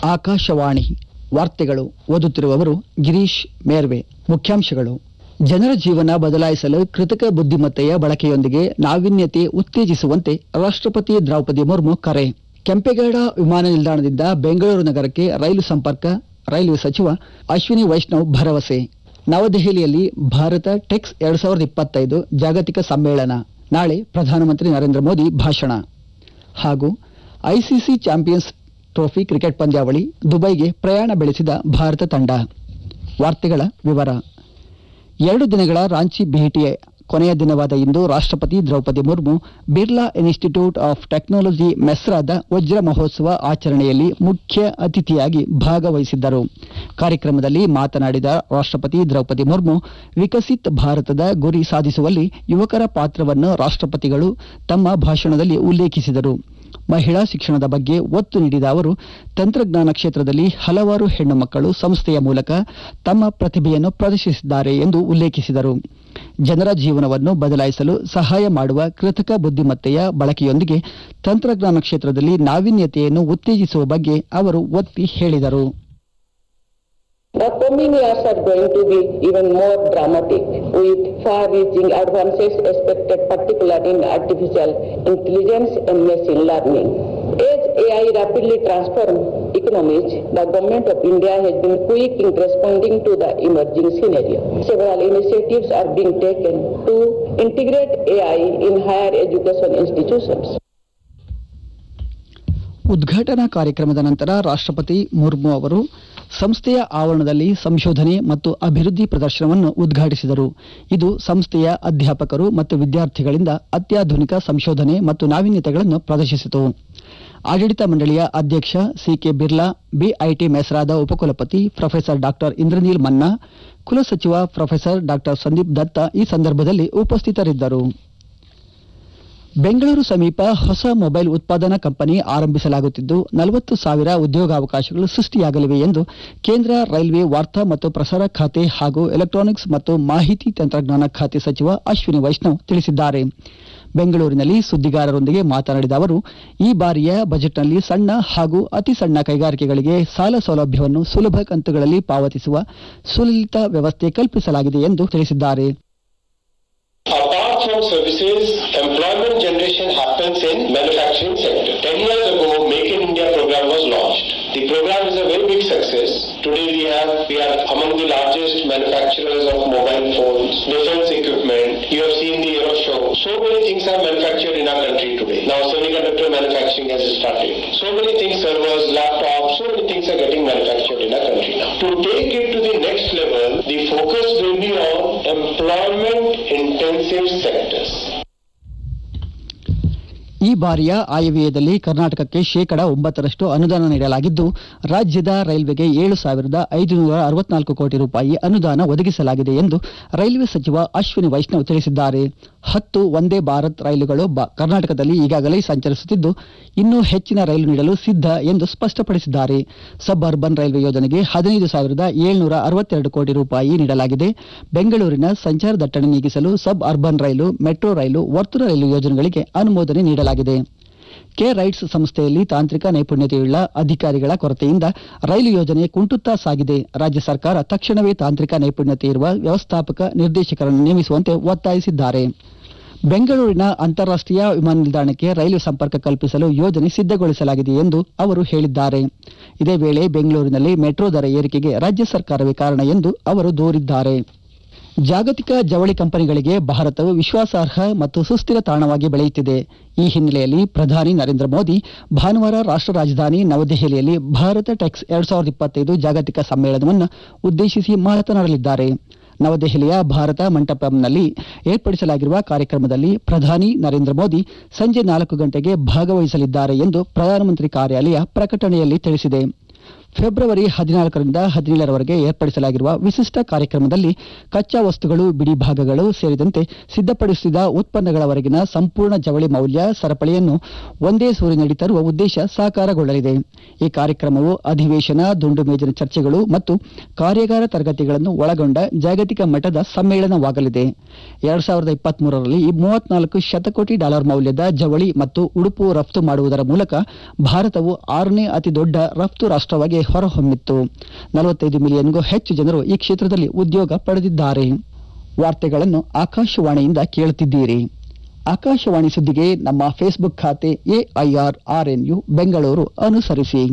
ಆಕಾಶವಾಣಿ ವಾರ್ತೆಗಳು ಓದುತ್ತಿರುವವರು ಗಿರೀಶ್ ಮೇರ್ವೆ ಮುಖ್ಯಾಂಶಗಳು ಜನರ ಜೀವನ ಬದಲಾಯಿಸಲು ಕೃತಕ ಬುದ್ಧಿಮತ್ತೆಯ ಬಳಕೆಯೊಂದಿಗೆ ನಾವೀನ್ಯತೆ ಉತ್ತೇಜಿಸುವಂತೆ ರಾಷ್ಟ್ರಪತಿ ದ್ರೌಪದಿ ಮುರ್ಮು ಕರೆ ಕೆಂಪೇಗೌಡ ವಿಮಾನ ನಿಲ್ದಾಣದಿಂದ ಬೆಂಗಳೂರು ನಗರಕ್ಕೆ ರೈಲು ಸಂಪರ್ಕ ರೈಲ್ವೆ ಸಚಿವ ಅಶ್ವಿನಿ ವೈಷ್ಣವ್ ಭರವಸೆ ನವದೆಹಲಿಯಲ್ಲಿ ಭಾರತ ಟೆಕ್ಸ್ ಎರಡ್ ಸಾವಿರದ ಇಪ್ಪತ್ತೈದು ಜಾಗತಿಕ ಸಮ್ಮೇಳನ ನಾಳೆ ಪ್ರಧಾನಮಂತ್ರಿ ನರೇಂದ್ರ ಮೋದಿ ಭಾಷಣ ಹಾಗೂ ಐಸಿಸಿ ಚಾಂಪಿಯನ್ಸ್ ಟ್ರೋಫಿ ಕ್ರಿಕೆಟ್ ಪಂದ್ಯಾವಳಿ ದುಬೈಗೆ ಪ್ರಯಾಣ ಬೆಳೆಸಿದ ಭಾರತ ತಂಡ ವಾರ್ತೆಗಳ ವಿವರ ಎರಡು ದಿನಗಳ ರಾಂಚಿ ಭೇಟಿಯ ಕೊನೆಯ ದಿನವಾದ ಇಂದು ರಾಷ್ಟ್ರಪತಿ Droupadi Murmu Birla institute of technology ಮೆಸ್ರಾದ ವಜ್ರ ಮಹೋತ್ಸವ ಆಚರಣೆಯಲ್ಲಿ ಮುಖ್ಯ ಅತಿಥಿಯಾಗಿ ಭಾಗವಹಿಸಿದ್ದರು ಕಾರ್ಯಕ್ರಮದಲ್ಲಿ ಮಾತನಾಡಿದ ರಾಷ್ಟ್ರಪತಿ ದ್ರೌಪದಿ ಮುರ್ಮು ವಿಕಸಿತ್ ಭಾರತದ ಗುರಿ ಸಾಧಿಸುವಲ್ಲಿ ಯುವಕರ ಪಾತ್ರವನ್ನು ರಾಷ್ಟ್ರಪತಿಗಳು ತಮ್ಮ ಭಾಷಣದಲ್ಲಿ ಉಲ್ಲೇಖಿಸಿದರು ಮಹಿಳಾ ಶಿಕ್ಷಣದ ಬಗ್ಗೆ ಒತ್ತು ನೀಡಿದ ಅವರು ತಂತ್ರಜ್ಞಾನ ಕ್ಷೇತ್ರದಲ್ಲಿ ಹಲವಾರು ಹೆಣ್ಣು ಮಕ್ಕಳು ಸಂಸ್ಥೆಯ ಮೂಲಕ ತಮ್ಮ ಪ್ರತಿಭೆಯನ್ನು ಪ್ರದರ್ಶಿಸಿದ್ದಾರೆ ಎಂದು ಉಲ್ಲೇಖಿಸಿದರು ಜನರ ಜೀವನವನ್ನು ಬದಲಾಯಿಸಲು ಸಹಾಯ ಮಾಡುವ ಕೃತಕ ಬುದ್ಧಿಮತ್ತೆಯ ಬಳಕೆಯೊಂದಿಗೆ ತಂತ್ರಜ್ಞಾನ ಕ್ಷೇತ್ರದಲ್ಲಿ ನಾವೀನ್ಯತೆಯನ್ನು ಉತ್ತೇಜಿಸುವ ಬಗ್ಗೆ ಅವರು ಒತ್ತಿ ಹೇಳಿದರು The coming years are going to be even more dramatic with far-reaching advances expected particularly in artificial intelligence and machine learning. As AI rapidly transforms economies, the government of India has been quick in responding to the emerging scenario. Several initiatives are being taken to integrate AI in higher education institutions. ಉದ್ಘಾಟನಾ ಕಾರ್ಯಕ್ರಮದ ನಂತರ ರಾಷ್ಟ್ರಪತಿ ಮುರ್ಮು ಅವರು ಸಂಸ್ಥೆಯ ಆವರಣದಲ್ಲಿ ಸಂಶೋಧನೆ ಮತ್ತು ಅಭಿವೃದ್ಧಿ ಪ್ರದರ್ಶನವನ್ನು ಉದ್ಘಾಟಿಸಿದರು ಇದು ಸಂಸ್ಥೆಯ ಅಧ್ಯಾಪಕರು ಮತ್ತು ವಿದ್ಯಾರ್ಥಿಗಳಿಂದ ಅತ್ಯಾಧುನಿಕ ಸಂಶೋಧನೆ ಮತ್ತು ನಾವೀನ್ಯತೆಗಳನ್ನು ಪ್ರದರ್ಶಿಸಿತು ಆಡಳಿತ ಮಂಡಳಿಯ ಅಧ್ಯಕ್ಷ ಸಿಕೆ ಬಿರ್ಲಾ ಬಿಐಟಿ ಮೆಸ್ರಾದ ಉಪಕುಲಪತಿ ಪ್ರೊಫೆಸರ್ ಡಾಕ್ಟರ್ ಇಂದ್ರನೀಲ್ ಮನ್ನಾ ಕುಲಸಚಿವ ಪ್ರೊಫೆಸರ್ ಡಾಕ್ಟರ್ ಸಂದೀಪ್ ದತ್ತ ಈ ಸಂದರ್ಭದಲ್ಲಿ ಉಪಸ್ಥಿತರಿದ್ದರು ಬೆಂಗಳೂರು ಸಮೀಪ ಹೊಸ ಮೊಬೈಲ್ ಉತ್ಪಾದನಾ ಕಂಪನಿ ಆರಂಭಿಸಲಾಗುತ್ತಿದ್ದು ನಲವತ್ತು ಸಾವಿರ ಉದ್ಯೋಗಾವಕಾಶಗಳು ಸೃಷ್ಟಿಯಾಗಲಿವೆ ಎಂದು ಕೇಂದ್ರ ರೈಲ್ವೆ ವಾರ್ತಾ ಮತ್ತು ಪ್ರಸಾರ ಖಾತೆ ಹಾಗೂ ಎಲೆಕ್ಟ್ರಾನಿಕ್ಸ್ ಮತ್ತು ಮಾಹಿತಿ ತಂತ್ರಜ್ಞಾನ ಖಾತೆ ಸಚಿವ ಅಶ್ವಿನಿ ವೈಷ್ಣವ್ ತಿಳಿಸಿದ್ದಾರೆ ಬೆಂಗಳೂರಿನಲ್ಲಿ ಸುದ್ದಿಗಾರರೊಂದಿಗೆ ಮಾತನಾಡಿದ ಅವರು ಈ ಬಾರಿಯ ಬಜೆಟ್ನಲ್ಲಿ ಸಣ್ಣ ಹಾಗೂ ಅತಿ ಸಣ್ಣ ಕೈಗಾರಿಕೆಗಳಿಗೆ ಸಾಲ ಸೌಲಭ್ಯವನ್ನು ಸುಲಭ ಕಂತುಗಳಲ್ಲಿ ಪಾವತಿಸುವ ಸುಲಲಿತ ವ್ಯವಸ್ಥೆ ಕಲ್ಪಿಸಲಾಗಿದೆ ಎಂದು ತಿಳಿಸಿದ್ದಾರೆ Apart from services, employment generation happens in manufacturing sector. Ten years ago, Make in India program was launched. The program is a very big success. Today we have we are among the largest manufacturers of mobile phones, defense equipment. You have seen the Aero Show. So many things are manufactured in our country today. Now semiconductor manufacturing has started. So many things, servers, laptops, so many things are getting manufactured in our country now. To take it to the next level, the focus will be on employment intensive sectors. ಈ ಬಾರಿಯ ಆಯವ್ಯಯದಲ್ಲಿ ಕರ್ನಾಟಕಕ್ಕೆ ಶೇಕಡ ಒಂಬತ್ತರಷ್ಟು ಅನುದಾನ ನೀಡಲಾಗಿದ್ದು ರಾಜ್ಯದ ರೈಲ್ವೆಗೆ ಏಳು ಸಾವಿರದ ಐದುನೂರ ಅರವತ್ನಾಲ್ಕು ಕೋಟಿ ರೂಪಾಯಿ ಅನುದಾನ ಒದಗಿಸಲಾಗಿದೆ ಎಂದು ರೈಲ್ವೆ ಸಚಿವ ಅಶ್ವಿನಿ ವೈಷ್ಣವ್ ತಿಳಿಸಿದ್ದಾರೆ ಹತ್ತು ಒಂದೇ ಭಾರತ್ ರೈಲುಗಳು ಬ- ಕರ್ನಾಟಕದಲ್ಲಿ ಈಗಾಗಲೇ ಸಂಚರಿಸುತ್ತಿದ್ದು ಇನ್ನೂ ಹೆಚ್ಚಿನ ರೈಲು ನೀಡಲು ಸಿದ್ಧ ಎಂದು ಸ್ಪಷ್ಟಪಡಿಸಿದ್ದಾರೆ ಸಬ್ ಅರ್ಬನ್ ರೈಲ್ವೆ ಯೋಜನೆಗೆ ಹದಿನೈದು ಸಾವಿರದ ಏಳ್ನೂರ ಅರವತ್ತೆರಡು ಕೋಟಿ ರೂಪಾಯಿ ನೀಡಲಾಗಿದೆ ಬೆಂಗಳೂರಿನ ಸಂಚಾರ ದಟ್ಟಣೆ ನೀಗಿಸಲು ಸಬ್ ಅರ್ಬನ್ ರೈಲು ಮೆಟ್ರೋ ರೈಲು ವರ್ತುಲ ರೈಲು ಯೋಜನೆಗಳಿಗೆ ಅನುಮೋದನೆ ನೀಡಲಾಗಿದೆ ಕೆ ರೈಟ್ಸ್ ಸಂಸ್ಥೆಯಲ್ಲಿ ತಾಂತ್ರಿಕ ನೈಪುಣ್ಯತೆಯುಳ್ಳ ಅಧಿಕಾರಿಗಳ ಕೊರತೆಯಿಂದ ರೈಲು ಯೋಜನೆ ಕುಂಟುತ್ತಾ ಸಾಗಿದೆ ರಾಜ್ಯ ಸರ್ಕಾರ ತಕ್ಷಣವೇ ತಾಂತ್ರಿಕ ನೈಪುಣ್ಯತೆ ಇರುವ ವ್ಯವಸ್ಥಾಪಕ ನಿರ್ದೇಶಕರನ್ನು ನೇಮಿಸುವಂತೆ ಒತ್ತಾಯಿಸಿದ್ದಾರೆ ಬೆಂಗಳೂರಿನ ಅಂತಾರಾಷ್ಟ್ರೀಯ ವಿಮಾನ ನಿಲ್ದಾಣಕ್ಕೆ ರೈಲು ಸಂಪರ್ಕ ಕಲ್ಪಿಸಲು ಯೋಜನೆ ಸಿದ್ಧಗೊಳಿಸಲಾಗಿದೆ ಎಂದು ಅವರು ಹೇಳಿದ್ದಾರೆ ಇದೇ ವೇಳೆ ಬೆಂಗಳೂರಿನಲ್ಲಿ ಮೆಟ್ರೋ ದರ ಏರಿಕೆಗೆ ರಾಜ್ಯ ಸರ್ಕಾರವೇ ಕಾರಣ ಎಂದು ಅವರು ದೂರಿದ್ದಾರೆ ಜಾಗತಿಕ ಜವಳಿ ಕಂಪನಿಗಳಿಗೆ ಭಾರತವು ವಿಶ್ವಾಸಾರ್ಹ ಮತ್ತು ಸುಸ್ಥಿರ ತಾಣವಾಗಿ ಬೆಳೆಯುತ್ತಿದೆ ಈ ಹಿನ್ನೆಲೆಯಲ್ಲಿ ಪ್ರಧಾನಿ ನರೇಂದ್ರ ಮೋದಿ ಭಾನುವಾರ ರಾಷ್ಟ್ರ ರಾಜಧಾನಿ ನವದೆಹಲಿಯಲ್ಲಿ ಭಾರತ ಟೆಕ್ಸ್ ಎರಡ್ ಸಾವಿರದ ಇಪ್ಪತ್ತೈದು ಜಾಗತಿಕ ಸಮ್ಮೇಳನವನ್ನು ಉದ್ದೇಶಿಸಿ ಮಾತನಾಡಲಿದ್ದಾರೆ ನವದೆಹಲಿಯ ಭಾರತ ಮಂಟಪಂನಲ್ಲಿ ಏರ್ಪಡಿಸಲಾಗಿರುವ ಕಾರ್ಯಕ್ರಮದಲ್ಲಿ ಪ್ರಧಾನಿ ನರೇಂದ್ರ ಮೋದಿ ಸಂಜೆ ನಾಲ್ಕು ಗಂಟೆಗೆ ಭಾಗವಹಿಸಲಿದ್ದಾರೆ ಎಂದು ಪ್ರಧಾನಮಂತ್ರಿ ಕಾರ್ಯಾಲಯ ಪ್ರಕಟಣೆಯಲ್ಲಿ ತಿಳಿಸಿದೆ ಫೆಬ್ರವರಿ ಹದಿನಾಲ್ಕರಿಂದ ಹದಿನೇಳರವರೆಗೆ ಏರ್ಪಡಿಸಲಾಗಿರುವ ವಿಶಿಷ್ಟ ಕಾರ್ಯಕ್ರಮದಲ್ಲಿ ಕಚ್ಚಾ ವಸ್ತುಗಳು ಬಿಡಿ ಭಾಗಗಳು ಸೇರಿದಂತೆ ಸಿದ್ಧಪಡಿಸಿದ ಉತ್ಪನ್ನಗಳವರೆಗಿನ ಸಂಪೂರ್ಣ ಜವಳಿ ಮೌಲ್ಯ ಸರಪಳಿಯನ್ನು ಒಂದೇ ಸೂರಿನಡಿ ತರುವ ಉದ್ದೇಶ ಸಾಕಾರಗೊಳ್ಳಲಿದೆ ಈ ಕಾರ್ಯಕ್ರಮವು ಅಧಿವೇಶನ ದುಂಡು ಮೇಜಿನ ಚರ್ಚೆಗಳು ಮತ್ತು ಕಾರ್ಯಾಗಾರ ತರಗತಿಗಳನ್ನು ಒಳಗೊಂಡ ಜಾಗತಿಕ ಮಟ್ಟದ ಸಮ್ಮೇಳನವಾಗಲಿದೆ ಎರಡ್ ಸಾವಿರದ ಇಪ್ಪತ್ಮೂರರಲ್ಲಿ ಮೂವತ್ನಾಲ್ಕು ಶತಕೋಟಿ ಡಾಲರ್ ಮೌಲ್ಯದ ಜವಳಿ ಮತ್ತು ಉಡುಪು ರಫ್ತು ಮಾಡುವುದರ ಮೂಲಕ ಭಾರತವು ಆರನೇ ಅತಿ ದೊಡ್ಡ ರಫ್ತು ರಾಷ್ಟ್ರವಾಗಿ ಹೊರಹೊಮ್ಮಿತ್ತು ನಲವತ್ತೈದು ಮಿಲಿಯನ್ಗೂ ಹೆಚ್ಚು ಜನರು ಈ ಕ್ಷೇತ್ರದಲ್ಲಿ ಉದ್ಯೋಗ ಪಡೆದಿದ್ದಾರೆ ವಾರ್ತೆಗಳನ್ನು ಆಕಾಶವಾಣಿಯಿಂದ ಕೇಳುತ್ತಿದ್ದೀರಿ ಆಕಾಶವಾಣಿ ಸುದ್ದಿಗೆ ನಮ್ಮ ಫೇಸ್ಬುಕ್ ಖಾತೆ ಎಐಆರ್ ಆರ್ಎನ್ಯು ಬೆಂಗಳೂರು ಅನುಸರಿಸಿ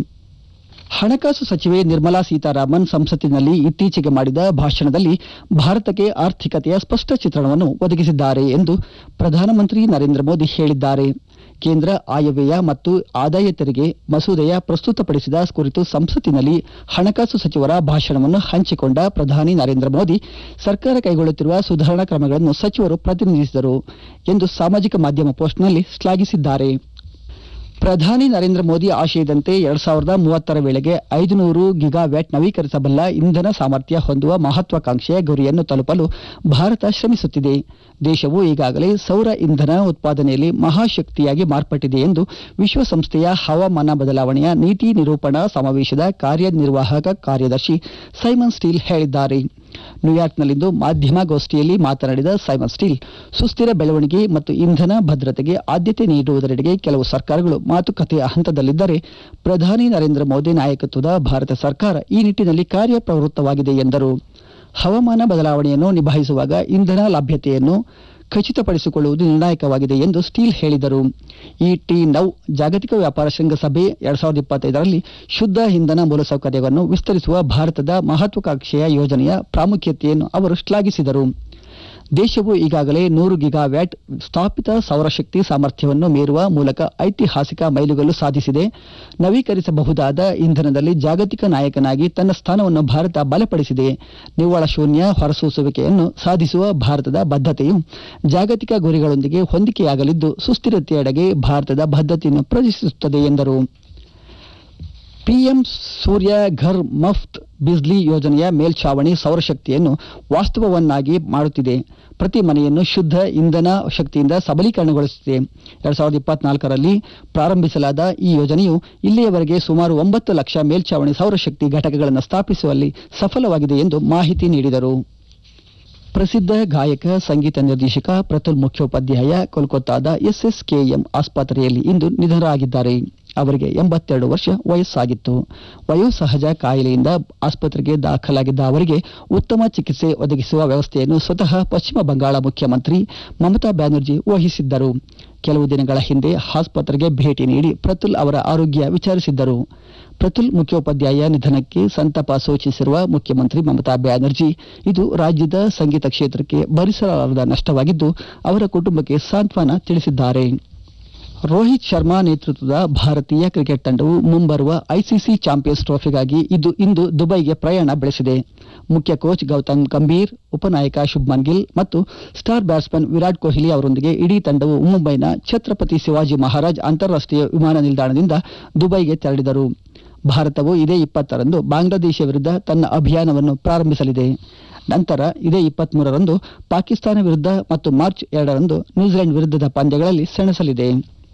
ಹಣಕಾಸು ಸಚಿವೆ ನಿರ್ಮಲಾ ಸೀತಾರಾಮನ್ ಸಂಸತ್ತಿನಲ್ಲಿ ಇತ್ತೀಚೆಗೆ ಮಾಡಿದ ಭಾಷಣದಲ್ಲಿ ಭಾರತಕ್ಕೆ ಆರ್ಥಿಕತೆಯ ಸ್ಪಷ್ಟ ಚಿತ್ರಣವನ್ನು ಒದಗಿಸಿದ್ದಾರೆ ಎಂದು ಪ್ರಧಾನಮಂತ್ರಿ ನರೇಂದ್ರ ಮೋದಿ ಹೇಳಿದ್ದಾರೆ ಕೇಂದ್ರ ಆಯವ್ಯಯ ಮತ್ತು ಆದಾಯ ತೆರಿಗೆ ಮಸೂದೆಯ ಪ್ರಸ್ತುತಪಡಿಸಿದ ಕುರಿತು ಸಂಸತ್ತಿನಲ್ಲಿ ಹಣಕಾಸು ಸಚಿವರ ಭಾಷಣವನ್ನು ಹಂಚಿಕೊಂಡ ಪ್ರಧಾನಿ ನರೇಂದ್ರ ಮೋದಿ ಸರ್ಕಾರ ಕೈಗೊಳ್ಳುತ್ತಿರುವ ಸುಧಾರಣಾ ಕ್ರಮಗಳನ್ನು ಸಚಿವರು ಪ್ರತಿನಿಧಿಸಿದರು ಎಂದು ಸಾಮಾಜಿಕ ಮಾಧ್ಯಮ ಪೋಸ್ಟ್ನಲ್ಲಿ ಶ್ಲಾಘಿಸಿದ್ದಾರೆ ಪ್ರಧಾನಿ ನರೇಂದ್ರ ಮೋದಿ ಆಶಯದಂತೆ ಎರಡ್ ಸಾವಿರದ ಮೂವತ್ತರ ವೇಳೆಗೆ ಐದುನೂರು ಗಿಗಾವ್ಯಾಟ್ ನವೀಕರಿಸಬಲ್ಲ ಇಂಧನ ಸಾಮರ್ಥ್ಯ ಹೊಂದುವ ಮಹತ್ವಾಕಾಂಕ್ಷೆಯ ಗುರಿಯನ್ನು ತಲುಪಲು ಭಾರತ ಶ್ರಮಿಸುತ್ತಿದೆ ದೇಶವು ಈಗಾಗಲೇ ಸೌರ ಇಂಧನ ಉತ್ಪಾದನೆಯಲ್ಲಿ ಮಹಾಶಕ್ತಿಯಾಗಿ ಮಾರ್ಪಟ್ಟಿದೆ ಎಂದು ವಿಶ್ವಸಂಸ್ಥೆಯ ಹವಾಮಾನ ಬದಲಾವಣೆಯ ನೀತಿ ನಿರೂಪಣಾ ಸಮಾವೇಶದ ಕಾರ್ಯನಿರ್ವಾಹಕ ಕಾರ್ಯದರ್ಶಿ ಸೈಮನ್ ಸ್ಟೀಲ್ ಹೇಳಿದ್ದಾರೆ ನ್ಯೂಯಾರ್ಕ್ನಲ್ಲಿಂದು ಮಾಧ್ಯಮಗೋಷ್ಠಿಯಲ್ಲಿ ಮಾತನಾಡಿದ ಸೈಮನ್ ಸ್ಟೀಲ್ ಸುಸ್ಥಿರ ಬೆಳವಣಿಗೆ ಮತ್ತು ಇಂಧನ ಭದ್ರತೆಗೆ ಆದ್ಯತೆ ನೀಡುವುದರೆಡೆಗೆ ಕೆಲವು ಸರ್ಕಾರಗಳು ಮಾತುಕತೆಯ ಹಂತದಲ್ಲಿದ್ದರೆ ಪ್ರಧಾನಿ ನರೇಂದ್ರ ಮೋದಿ ನಾಯಕತ್ವದ ಭಾರತ ಸರ್ಕಾರ ಈ ನಿಟ್ಟಿನಲ್ಲಿ ಕಾರ್ಯಪ್ರವೃತ್ತವಾಗಿದೆ ಎಂದರು ಹವಾಮಾನ ಬದಲಾವಣೆಯನ್ನು ನಿಭಾಯಿಸುವಾಗ ಇಂಧನ ಲಭ್ಯತೆಯನ್ನು ಖಚಿತಪಡಿಸಿಕೊಳ್ಳುವುದು ನಿರ್ಣಾಯಕವಾಗಿದೆ ಎಂದು ಸ್ಟೀಲ್ ಹೇಳಿದರು ಈ ಟಿ ನೌ ಜಾಗತಿಕ ವ್ಯಾಪಾರ ಶೃಂಗಸಭೆ ಎರಡ್ ಸಾವಿರದ ಇಪ್ಪತ್ತೈದರಲ್ಲಿ ಶುದ್ಧ ಇಂಧನ ಮೂಲಸೌಕರ್ಯವನ್ನು ವಿಸ್ತರಿಸುವ ಭಾರತದ ಮಹತ್ವಾಕಾಂಕ್ಷೆಯ ಯೋಜನೆಯ ಪ್ರಾಮುಖ್ಯತೆಯನ್ನು ಅವರು ಶ್ಲಾಘಿಸಿದರು ದೇಶವು ಈಗಾಗಲೇ ನೂರು ಗಿಗಾವ್ಯಾಟ್ ಸ್ಥಾಪಿತ ಸೌರಶಕ್ತಿ ಸಾಮರ್ಥ್ಯವನ್ನು ಮೀರುವ ಮೂಲಕ ಐತಿಹಾಸಿಕ ಮೈಲುಗಲ್ಲು ಸಾಧಿಸಿದೆ ನವೀಕರಿಸಬಹುದಾದ ಇಂಧನದಲ್ಲಿ ಜಾಗತಿಕ ನಾಯಕನಾಗಿ ತನ್ನ ಸ್ಥಾನವನ್ನು ಭಾರತ ಬಲಪಡಿಸಿದೆ ನಿವ್ವಳ ಶೂನ್ಯ ಹೊರಸೂಸುವಿಕೆಯನ್ನು ಸಾಧಿಸುವ ಭಾರತದ ಬದ್ಧತೆಯು ಜಾಗತಿಕ ಗುರಿಗಳೊಂದಿಗೆ ಹೊಂದಿಕೆಯಾಗಲಿದ್ದು ಸುಸ್ಥಿರತೆಯೆಡೆಗೆ ಭಾರತದ ಬದ್ಧತೆಯನ್ನು ಪ್ರದರ್ಶಿಸುತ್ತದೆ ಎಂದರು ಪಿಎಂ ಸೂರ್ಯ ಘರ್ ಮಫ್ತ್ ಬಿಜ್ಲಿ ಯೋಜನೆಯ ಮೇಲ್ಛಾವಣಿ ಸೌರಶಕ್ತಿಯನ್ನು ವಾಸ್ತವವನ್ನಾಗಿ ಮಾಡುತ್ತಿದೆ ಪ್ರತಿ ಮನೆಯನ್ನು ಶುದ್ಧ ಇಂಧನ ಶಕ್ತಿಯಿಂದ ಸಬಲೀಕರಣಗೊಳಿಸುತ್ತಿದೆ ಎರಡ್ ಸಾವಿರದ ಇಪ್ಪತ್ನಾಲ್ಕರಲ್ಲಿ ಪ್ರಾರಂಭಿಸಲಾದ ಈ ಯೋಜನೆಯು ಇಲ್ಲಿಯವರೆಗೆ ಸುಮಾರು ಒಂಬತ್ತು ಲಕ್ಷ ಮೇಲ್ಛಾವಣಿ ಸೌರಶಕ್ತಿ ಘಟಕಗಳನ್ನು ಸ್ಥಾಪಿಸುವಲ್ಲಿ ಸಫಲವಾಗಿದೆ ಎಂದು ಮಾಹಿತಿ ನೀಡಿದರು ಪ್ರಸಿದ್ಧ ಗಾಯಕ ಸಂಗೀತ ನಿರ್ದೇಶಕ ಪ್ರತುಲ್ ಮುಖ್ಯೋಪಾಧ್ಯಾಯ ಕೋಲ್ಕತ್ತಾದ ಎಸ್ಎಸ್ಕೆಎಂ ಆಸ್ಪತ್ರೆಯಲ್ಲಿ ಇಂದು ನಿಧನರಾಗಿದ್ದಾರೆ ಅವರಿಗೆ ಎಂಬತ್ತೆರಡು ವರ್ಷ ವಯಸ್ಸಾಗಿತ್ತು ವಯೋಸಹಜ ಕಾಯಿಲೆಯಿಂದ ಆಸ್ಪತ್ರೆಗೆ ದಾಖಲಾಗಿದ್ದ ಅವರಿಗೆ ಉತ್ತಮ ಚಿಕಿತ್ಸೆ ಒದಗಿಸುವ ವ್ಯವಸ್ಥೆಯನ್ನು ಸ್ವತಃ ಪಶ್ಚಿಮ ಬಂಗಾಳ ಮುಖ್ಯಮಂತ್ರಿ ಮಮತಾ ಬ್ಯಾನರ್ಜಿ ವಹಿಸಿದ್ದರು ಕೆಲವು ದಿನಗಳ ಹಿಂದೆ ಆಸ್ಪತ್ರೆಗೆ ಭೇಟಿ ನೀಡಿ ಪ್ರತುಲ್ ಅವರ ಆರೋಗ್ಯ ವಿಚಾರಿಸಿದ್ದರು ಪ್ರತುಲ್ ಮುಖ್ಯೋಪಾಧ್ಯಾಯ ನಿಧನಕ್ಕೆ ಸಂತಾಪ ಸೂಚಿಸಿರುವ ಮುಖ್ಯಮಂತ್ರಿ ಮಮತಾ ಬ್ಯಾನರ್ಜಿ ಇದು ರಾಜ್ಯದ ಸಂಗೀತ ಕ್ಷೇತ್ರಕ್ಕೆ ಭರಿಸಲಾರದ ನಷ್ಟವಾಗಿದ್ದು ಅವರ ಕುಟುಂಬಕ್ಕೆ ಸಾಂತ್ವನ ತಿಳಿಸಿದ್ದಾರೆ ರೋಹಿತ್ ಶರ್ಮಾ ನೇತೃತ್ವದ ಭಾರತೀಯ ಕ್ರಿಕೆಟ್ ತಂಡವು ಮುಂಬರುವ ಐಸಿಸಿ ಚಾಂಪಿಯನ್ಸ್ ಟ್ರೋಫಿಗಾಗಿ ಇದು ಇಂದು ದುಬೈಗೆ ಪ್ರಯಾಣ ಬೆಳೆಸಿದೆ ಮುಖ್ಯ ಕೋಚ್ ಗೌತಮ್ ಗಂಭೀರ್ ಉಪನಾಯಕ ಶುಭ್ಮನ್ ಗಿಲ್ ಮತ್ತು ಸ್ಟಾರ್ ಬ್ಯಾಟ್ಸ್ಮನ್ ವಿರಾಟ್ ಕೊಹ್ಲಿ ಅವರೊಂದಿಗೆ ಇಡೀ ತಂಡವು ಮುಂಬೈನ ಛತ್ರಪತಿ ಶಿವಾಜಿ ಮಹಾರಾಜ್ ಅಂತಾರಾಷ್ಟೀಯ ವಿಮಾನ ನಿಲ್ದಾಣದಿಂದ ದುಬೈಗೆ ತೆರಳಿದರು ಭಾರತವು ಇದೇ ಇಪ್ಪತ್ತರಂದು ಬಾಂಗ್ಲಾದೇಶ ವಿರುದ್ಧ ತನ್ನ ಅಭಿಯಾನವನ್ನು ಪ್ರಾರಂಭಿಸಲಿದೆ ನಂತರ ಇದೇ ಇಪ್ಪತ್ಮೂರರಂದು ಪಾಕಿಸ್ತಾನ ವಿರುದ್ಧ ಮತ್ತು ಮಾರ್ಚ್ ಎರಡರಂದು ನ್ಯೂಜಿಲೆಂಡ್ ವಿರುದ್ಧದ ಪಂದ್ಯಗಳಲ್ಲಿ ಸೆಣಸಲಿದೆ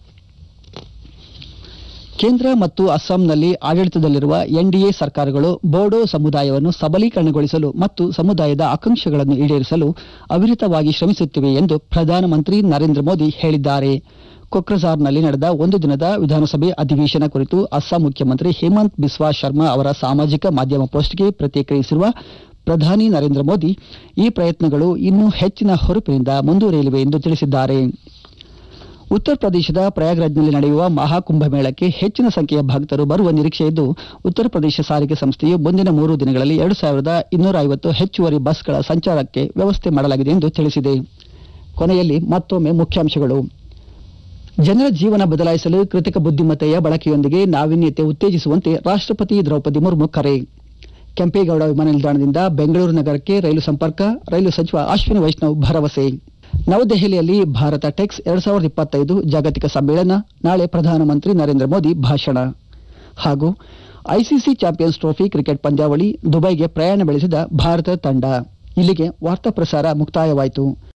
ಕೇಂದ್ರ ಮತ್ತು ಅಸ್ಸಾಂನಲ್ಲಿ ಆಡಳಿತದಲ್ಲಿರುವ ಎನ್ಡಿಎ ಸರ್ಕಾರಗಳು ಬೋಡೋ ಸಮುದಾಯವನ್ನು ಸಬಲೀಕರಣಗೊಳಿಸಲು ಮತ್ತು ಸಮುದಾಯದ ಆಕಾಂಕ್ಷೆಗಳನ್ನು ಈಡೇರಿಸಲು ಅವಿರತವಾಗಿ ಶ್ರಮಿಸುತ್ತಿವೆ ಎಂದು ಪ್ರಧಾನಮಂತ್ರಿ ನರೇಂದ್ರ ಮೋದಿ ಹೇಳಿದ್ದಾರೆ ಕೊಕ್ರಜಾರ್ನಲ್ಲಿ ನಡೆದ ಒಂದು ದಿನದ ವಿಧಾನಸಭೆ ಅಧಿವೇಶನ ಕುರಿತು ಅಸ್ಸಾಂ ಮುಖ್ಯಮಂತ್ರಿ ಹೇಮಂತ್ ಬಿಸ್ವಾ ಶರ್ಮಾ ಅವರ ಸಾಮಾಜಿಕ ಮಾಧ್ಯಮ ಪೋಸ್ಟ್ಗೆ ಪ್ರತಿಕ್ರಿಯಿಸಿರುವ ಪ್ರಧಾನಿ ನರೇಂದ್ರ ಮೋದಿ ಈ ಪ್ರಯತ್ನಗಳು ಇನ್ನೂ ಹೆಚ್ಚಿನ ಹುರುಪಿನಿಂದ ಮುಂದುವರಿಯಲಿವೆ ಎಂದು ತಿಳಿಸಿದ್ದಾರೆ ಉತ್ತರ ಪ್ರದೇಶದ ಪ್ರಯಾಗ್ರಾಜ್ನಲ್ಲಿ ನಡೆಯುವ ಮಹಾಕುಂಭಮೇಳಕ್ಕೆ ಹೆಚ್ಚಿನ ಸಂಖ್ಯೆಯ ಭಕ್ತರು ಬರುವ ನಿರೀಕ್ಷೆ ಇದ್ದು ಉತ್ತರ ಪ್ರದೇಶ ಸಾರಿಗೆ ಸಂಸ್ಥೆಯು ಮುಂದಿನ ಮೂರು ದಿನಗಳಲ್ಲಿ ಎರಡು ಸಾವಿರದ ಇನ್ನೂರ ಐವತ್ತು ಹೆಚ್ಚುವರಿ ಬಸ್ಗಳ ಸಂಚಾರಕ್ಕೆ ವ್ಯವಸ್ಥೆ ಮಾಡಲಾಗಿದೆ ಎಂದು ತಿಳಿಸಿದೆ ಕೊನೆಯಲ್ಲಿ ಮತ್ತೊಮ್ಮೆ ಮುಖ್ಯಾಂಶಗಳು ಜನರ ಜೀವನ ಬದಲಾಯಿಸಲು ಕೃತಕ ಬುದ್ಧಿಮತ್ತೆಯ ಬಳಕೆಯೊಂದಿಗೆ ನಾವೀನ್ಯತೆ ಉತ್ತೇಜಿಸುವಂತೆ ರಾಷ್ಟ್ರಪತಿ ದ್ರೌಪದಿ ಮುರ್ಮು ಕರೆ ಕೆಂಪೇಗೌಡ ವಿಮಾನ ನಿಲ್ದಾಣದಿಂದ ಬೆಂಗಳೂರು ನಗರಕ್ಕೆ ರೈಲು ಸಂಪರ್ಕ ರೈಲು ಸಚಿವ ಅಶ್ವಿನಿ ವೈಷ್ಣವ್ ಭರವಸೆ ನವದೆಹಲಿಯಲ್ಲಿ ಭಾರತ ಟೆಕ್ಸ್ ಎರಡ್ ಸಾವಿರದ ಇಪ್ಪತ್ತೈದು ಜಾಗತಿಕ ಸಮ್ಮೇಳನ ನಾಳೆ ಪ್ರಧಾನಮಂತ್ರಿ ನರೇಂದ್ರ ಮೋದಿ ಭಾಷಣ ಹಾಗೂ ಐಸಿಸಿ ಚಾಂಪಿಯನ್ಸ್ ಟ್ರೋಫಿ ಕ್ರಿಕೆಟ್ ಪಂದ್ಯಾವಳಿ ದುಬೈಗೆ ಪ್ರಯಾಣ ಬೆಳೆಸಿದ ಭಾರತ ತಂಡ ಇಲ್ಲಿಗೆ ವಾರ್ತಾ ಪ್ರಸಾರ ಮುಕ್ತಾಯವಾಯಿತು